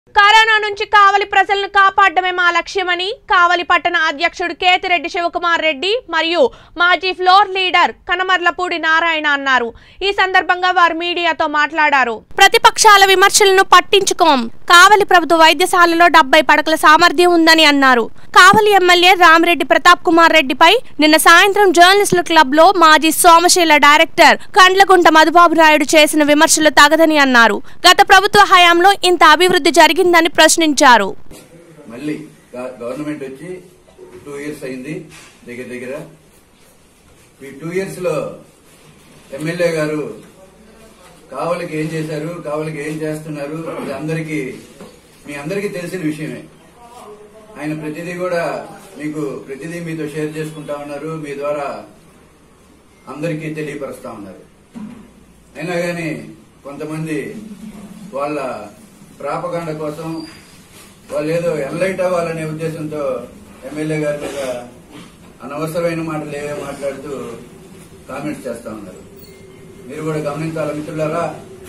corona నుంచి కావలి ప్రజలను కాపాడడమే మా లక్ష్యమని కావలి పట్టణ అధ్యక్షుడు కేతిరెడ్డి శివకుమార్ రెడ్డి మరియు మాజీ ఫ్లోర్ లీడర్ కనమర్లపూడి నారాయణ అన్నారు ఈ సందర్భంగా వారు మీడియాతో మాట్లాడారు ప్రతిపక్షాల విమర్శలను పట్టించుకోం కావలి ప్రభుత్వ వైద్యశాలలో డెబ్బై పడకల సామర్థ్యం ఉందని అన్నారు కావలి ఎమ్మెల్యే రామిరెడ్డి ప్రతాప్ కుమార్ రెడ్డిపై నిన్న సాయంత్రం జర్నలిస్టుల క్లబ్ లో మాజీ సోమశీల డైరెక్టర్ కండ్లగుంట మధుబాబు నాయుడు చేసిన విమర్శలు తగదని అన్నారు గత ప్రభుత్వ హయాంలో ఇంత అభివృద్ధి జరిగిందని ప్రశ్నించారు మళ్ళీ గ- గవర్నమెంట్ వచ్చి టూ ఇయర్స్ అయింది దగ్గర దగ్గర ఈ టూ ఇయర్స్ లో ఎమ్మెల్యే గారు కావలికి ఏం చేశారు కావలికి ఏం చేస్తున్నారు ఇది అందరికీ మీ అందరికీ తెలిసిన విషయమే ఆయన ప్రతిదీ కూడా మీకు ప్రతిదీ మీతో షేర్ చేసుకుంటా ఉన్నారు మీ ద్వారా అందరికీ తెలియపరుస్తా ఉన్నారు అయినా కానీ కొంతమంది వాళ్ళ ప్రాపకాండ కోసం వాళ్ళు ఏదో ఎన్లైట్ అవ్వాలనే ఉద్దేశంతో ఎమ్మెల్యే గారి మీద అనవసరమైన మాటలు ఏవే మాట్లాడుతూ కామెంట్స్ చేస్తా ఉన్నారు మీరు కూడా గమనించాలి మిత్రులారా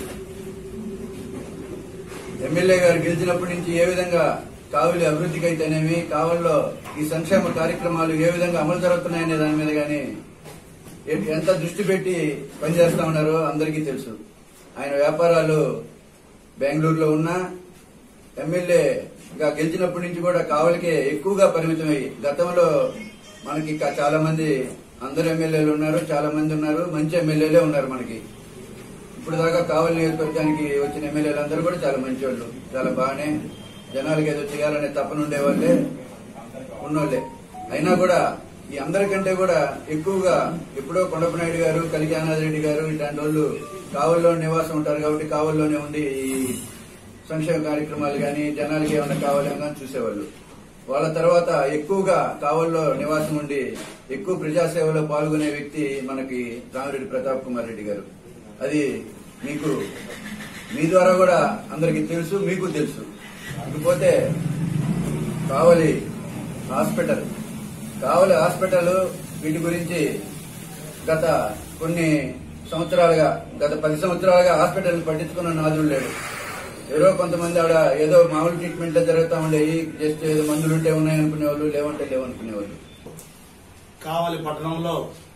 ఎమ్మెల్యే గారు గెలిచినప్పటి నుంచి ఏ విధంగా కావలి అభివృద్ధికి అయితేనేమి కావలిలో ఈ సంక్షేమ కార్యక్రమాలు ఏ విధంగా అమలు జరుగుతున్నాయనే దాని మీద గానీ ఎ- ఎంత దృష్టి పెట్టి పనిచేస్తా ఉన్నారో అందరికీ తెలుసు ఆయన వ్యాపారాలు బెంగళూరులో ఉన్నా ఎమ్మెల్యేగా గెలిచినప్పటి నుంచి కూడా కావలికే ఎక్కువగా పరిమితమై గతంలో మనకి ఇంకా చాలా మంది అందరు ఎమ్మెల్యేలు ఉన్నారు చాలా మంది ఉన్నారు మంచి ఎమ్మెల్యేలే ఉన్నారు మనకి ఇప్పుడు దాకా కావలి నియోజకవర్గానికి వచ్చిన ఎమ్మెల్యేలు అందరూ కూడా చాలా మంచి వాళ్ళు చాలా బాగానే జనాలకి ఏదో చేయాలనే తపన ఉండేవాళ్ళే ఉన్నోళ్ళే అయినా కూడా ఈ అందరికంటే కూడా ఎక్కువగా ఎప్పుడో కొండపనాయుడు గారు కలికానాథ్ రెడ్డి గారు ఇట్లాంటి వాళ్ళు కావల్లో నివాసం ఉంటారు కాబట్టి కావల్లోనే ఉండి ఈ సంక్షేమ కార్యక్రమాలు కానీ జనాలకి ఏమైనా కావాలని కానీ చూసేవాళ్ళు వాళ్ళ తర్వాత ఎక్కువగా కావల్లో నివాసం ఉండి ఎక్కువ ప్రజాసేవలో పాల్గొనే వ్యక్తి మనకి రామిరెడ్డి ప్రతాప్ కుమార్ రెడ్డి గారు అది మీకు మీ ద్వారా కూడా అందరికీ తెలుసు మీకు తెలుసు ఇకపోతే కావలి హాస్పిటల్ కావలి హాస్పిటల్ వీటి గురించి గత కొన్ని సంవత్సరాలుగా గత పది సంవత్సరాలుగా హాస్పిటల్ పట్టించుకున్న నాదులు లేడు ఎవరో కొంతమంది ఆడ ఏదో మామూలు ట్రీట్మెంట్ జరుగుతా ఉండేవి జస్ట్ ఏదో మందులు ఉంటే ఉన్నాయనుకునే వాళ్ళు లేవంటే లేవనుకునే వాళ్ళు కావలి పట్టణంలో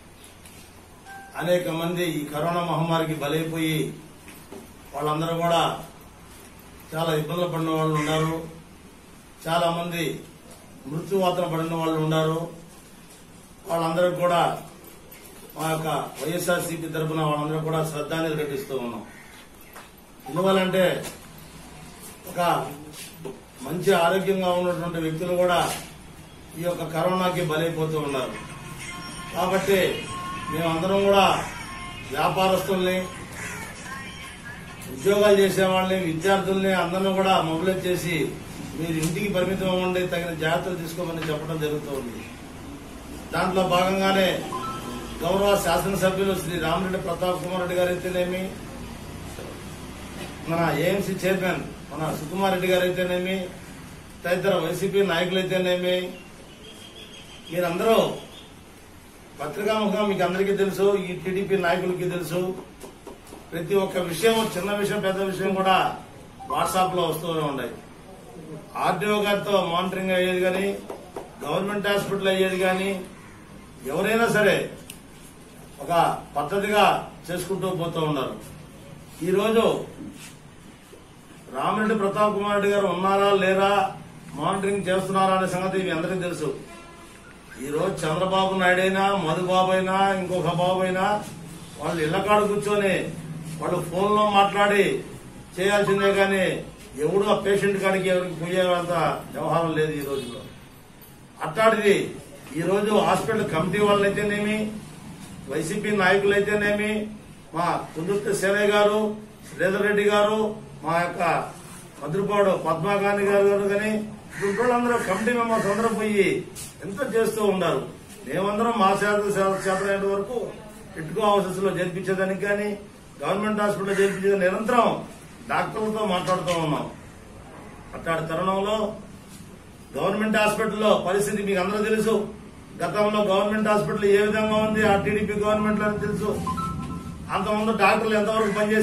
అనేక మంది ఈ కరోనా మహమ్మారికి బలైపోయి వాళ్ళందరూ కూడా చాలా ఇబ్బందులు పడిన వాళ్ళు ఉన్నారు చాలా మంది మృత్యువాతన పడిన వాళ్ళు ఉన్నారు వాళ్ళందరికీ కూడా మా యొక్క వైఎస్ఆర్సీపీ తరఫున వాళ్ళందరూ కూడా శ్రద్ధాంజలి ఘటిస్తూ ఉన్నాం ఎందువల్లంటే ఒక మంచి ఆరోగ్యంగా ఉన్నటువంటి వ్యక్తులు కూడా ఈ యొక్క కరోనాకి బలైపోతూ ఉన్నారు కాబట్టి మేమందరం కూడా వ్యాపారస్తుల్ని ఉద్యోగాలు చేసేవాళ్ళని విద్యార్థుల్ని అందరిని కూడా మొబిలైజ్ చేసి మీరు ఇంటికి పరిమితం అవ్వండి తగిన జాగ్రత్తలు తీసుకోమని చెప్పడం జరుగుతుంది దాంట్లో భాగంగానే గౌరవ శాసనసభ్యులు శ్రీ రామిరెడ్డి ప్రతాప్ కుమార్ రెడ్డి గారు అయితేనేమి మన ఏఎంసీ చైర్మన్ మన సుకుమార్ రెడ్డి గారు అయితేనేమి తదితర వైసీపీ నాయకులు అయితేనేమి మీరందరూ పత్రికాముఖంగా మీకు అందరికీ తెలుసు ఈ టీడీపీ నాయకులకి తెలుసు ప్రతి ఒక్క విషయం చిన్న విషయం పెద్ద విషయం కూడా వాట్సాప్ లో వస్తూనే ఉన్నాయి ఆర్డీఓ గారితో మానిటరింగ్ అయ్యేది కానీ గవర్నమెంట్ హాస్పిటల్ అయ్యేది కానీ ఎవరైనా సరే ఒక పద్ధతిగా చేసుకుంటూ పోతూ ఉన్నారు ఈ రోజు రామిరెడ్డి ప్రతాప్ కుమార్ రెడ్డి గారు ఉన్నారా లేరా మానిటరింగ్ చేస్తున్నారా అనే సంగతి మీ అందరికీ తెలుసు ఈ రోజు చంద్రబాబు నాయుడు అయినా మధుబాబు అయినా ఇంకొక బాబు అయినా వాళ్ళు ఇళ్ల కాడ కూర్చొని వాళ్ళు ఫోన్ లో మాట్లాడి చేయాల్సిందే గాని ఎవడు ఆ పేషెంట్ కాడికి ఎవరికి పోయేంత వ్యవహారం లేదు ఈ రోజుల్లో అట్లాంటిది ఈ రోజు హాస్పిటల్ కమిటీ వాళ్ళైతేనేమి వైసీపీ నాయకులైతేనేమి మా కుందుర్తి సేనయ్య గారు శ్రీధర్ రెడ్డి గారు మా యొక్క మధురపాడు పద్మా గాంధీ గారు గారు కానీ వాళ్ళందరూ కమిటీ మెంబర్స్ అందరూ పోయి ఎంత చేస్తూ ఉన్నారు మేమందరం మా శాతం శాతం వరకు ఇటుకో హౌసెస్ లో జరిపించేదానికి కానీ గవర్నమెంట్ హాస్పిటల్ జరిపించేదానికి నిరంతరం డాక్టర్లతో మాట్లాడుతూ ఉన్నాం అట్లాంటి తరుణంలో గవర్నమెంట్ హాస్పిటల్లో పరిస్థితి మీకు అందరూ తెలుసు గతంలో గవర్నమెంట్ హాస్పిటల్ ఏ విధంగా ఉంది ఆ టీడీపీ గవర్నమెంట్ లో తెలుసు అంతకుముందు డాక్టర్లు ఎంతవరకు పనిచేసి